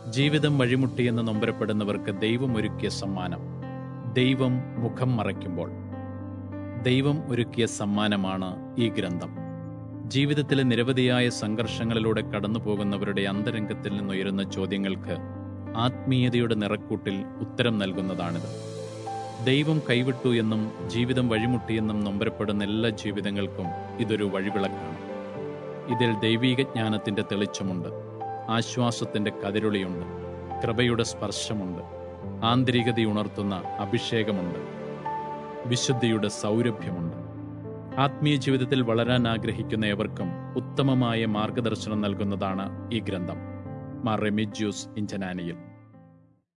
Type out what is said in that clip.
ജീവിതം വഴിമുട്ടിയെന്ന് നൊമ്പരപ്പെടുന്നവർക്ക് ദൈവം ഒരുക്കിയ സമ്മാനം ദൈവം മുഖം മറയ്ക്കുമ്പോൾ ദൈവം ഒരുക്കിയ സമ്മാനമാണ് ഈ ഗ്രന്ഥം ജീവിതത്തിലെ നിരവധിയായ സംഘർഷങ്ങളിലൂടെ കടന്നുപോകുന്നവരുടെ അന്തരംഗത്തിൽ നിന്നുയരുന്ന ചോദ്യങ്ങൾക്ക് ആത്മീയതയുടെ നിറക്കൂട്ടിൽ ഉത്തരം നൽകുന്നതാണിത് ദൈവം കൈവിട്ടു എന്നും ജീവിതം വഴിമുട്ടിയെന്നും നൊമ്പരപ്പെടുന്ന എല്ലാ ജീവിതങ്ങൾക്കും ഇതൊരു വഴിവിളക്കാണ് ഇതിൽ ദൈവീക ജ്ഞാനത്തിന്റെ തെളിച്ചമുണ്ട് ആശ്വാസത്തിന്റെ കതിരൊളിയുണ്ട് കൃപയുടെ സ്പർശമുണ്ട് ആന്തരികതയുണർത്തുന്ന അഭിഷേകമുണ്ട് വിശുദ്ധിയുടെ സൗരഭ്യമുണ്ട് ആത്മീയ ജീവിതത്തിൽ വളരാൻ ആഗ്രഹിക്കുന്ന ഏവർക്കും ഉത്തമമായ മാർഗദർശനം നൽകുന്നതാണ് ഈ ഗ്രന്ഥം മാർ റെമിജ്യൂസ് ഇഞ്ചനാനിയിൽ